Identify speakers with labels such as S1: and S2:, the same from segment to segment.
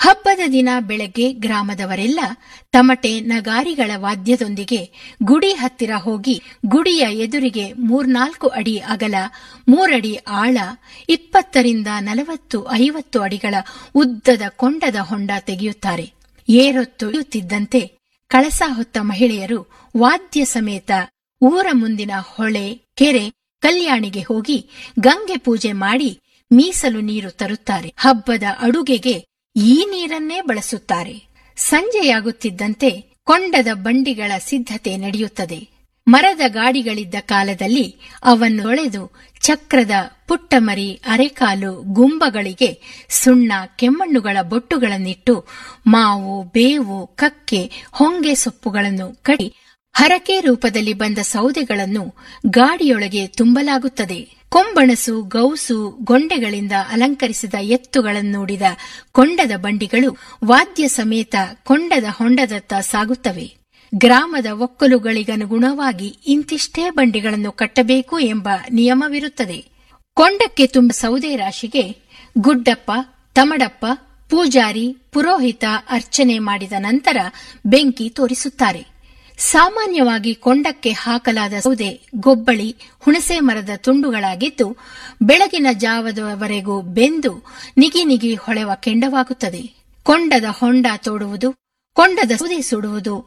S1: ಹಬ್ಬದ ದಿನ ಬೆಳಗ್ಗೆ ಗ್ರಾಮದವರೆಲ್ಲ ತಮಟೆ ನಗಾರಿಗಳ ವಾದ್ಯದೊಂದಿಗೆ ಗುಡಿ ಹತ್ತಿರ ಹೋಗಿ ಗುಡಿಯ ಎದುರಿಗೆ ಮೂರ್ನಾಲ್ಕು ಅಡಿ ಅಗಲ ಮೂರಡಿ ಆಳ ಇಪ್ಪತ್ತರಿಂದ ನಲವತ್ತು ಐವತ್ತು ಅಡಿಗಳ ಉದ್ದದ ಕೊಂಡದ ಹೊಂಡ ತೆಗೆಯುತ್ತಾರೆ ಏರೊತ್ತು ಇಳಿಯುತ್ತಿದ್ದಂತೆ ಕಳಸ ಹೊತ್ತ ಮಹಿಳೆಯರು ವಾದ್ಯ ಸಮೇತ ಊರ ಮುಂದಿನ ಹೊಳೆ ಕೆರೆ ಕಲ್ಯಾಣಿಗೆ ಹೋಗಿ ಗಂಗೆ ಪೂಜೆ ಮಾಡಿ ಮೀಸಲು ನೀರು ತರುತ್ತಾರೆ ಹಬ್ಬದ ಅಡುಗೆಗೆ ಈ ನೀರನ್ನೇ ಬಳಸುತ್ತಾರೆ ಸಂಜೆಯಾಗುತ್ತಿದ್ದಂತೆ ಕೊಂಡದ ಬಂಡಿಗಳ ಸಿದ್ಧತೆ ನಡೆಯುತ್ತದೆ ಮರದ ಗಾಡಿಗಳಿದ್ದ ಕಾಲದಲ್ಲಿ ಅವನ್ನು ತೊಳೆದು ಚಕ್ರದ ಪುಟ್ಟಮರಿ ಅರೆಕಾಲು ಗುಂಬಗಳಿಗೆ ಸುಣ್ಣ ಕೆಮ್ಮಣ್ಣುಗಳ ಬೊಟ್ಟುಗಳನ್ನಿಟ್ಟು ಮಾವು ಬೇವು ಕಕ್ಕೆ ಹೊಂಗೆ ಸೊಪ್ಪುಗಳನ್ನು ಕಡಿ ಹರಕೆ ರೂಪದಲ್ಲಿ ಬಂದ ಸೌದೆಗಳನ್ನು ಗಾಡಿಯೊಳಗೆ ತುಂಬಲಾಗುತ್ತದೆ ಕೊಂಬಣಸು ಗೌಸು ಗೊಂಡೆಗಳಿಂದ ಅಲಂಕರಿಸಿದ ಎತ್ತುಗಳನ್ನೂಡಿದ ಕೊಂಡದ ಬಂಡಿಗಳು ವಾದ್ಯ ಸಮೇತ ಕೊಂಡದ ಹೊಂಡದತ್ತ ಸಾಗುತ್ತವೆ ಗ್ರಾಮದ ಒಕ್ಕಲುಗಳಿಗನುಗುಣವಾಗಿ ಇಂತಿಷ್ಟೇ ಬಂಡಿಗಳನ್ನು ಕಟ್ಟಬೇಕು ಎಂಬ ನಿಯಮವಿರುತ್ತದೆ ಕೊಂಡಕ್ಕೆ ತುಂಬ ಸೌದೆ ರಾಶಿಗೆ ಗುಡ್ಡಪ್ಪ ತಮಡಪ್ಪ ಪೂಜಾರಿ ಪುರೋಹಿತ ಅರ್ಚನೆ ಮಾಡಿದ ನಂತರ ಬೆಂಕಿ ತೋರಿಸುತ್ತಾರೆ ಸಾಮಾನ್ಯವಾಗಿ ಕೊಂಡಕ್ಕೆ ಹಾಕಲಾದ ಸೌದೆ ಗೊಬ್ಬಳಿ ಹುಣಸೆ ಮರದ ತುಂಡುಗಳಾಗಿದ್ದು ಬೆಳಗಿನ ಜಾವದವರೆಗೂ ಬೆಂದು ನಿಗಿ ನಿಗಿ ಹೊಳೆವ ಕೆಂಡವಾಗುತ್ತದೆ ಕೊಂಡದ ಹೊಂಡ ತೋಡುವುದು ಕೊಂಡದ ಸೌದೆ ಸುಡುವುದು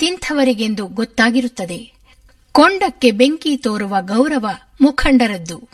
S1: ಇಂತಿಂಥವರಿಗೆಂದು ಗೊತ್ತಾಗಿರುತ್ತದೆ ಕೊಂಡಕ್ಕೆ ಬೆಂಕಿ ತೋರುವ ಗೌರವ ಮುಖಂಡರದ್ದು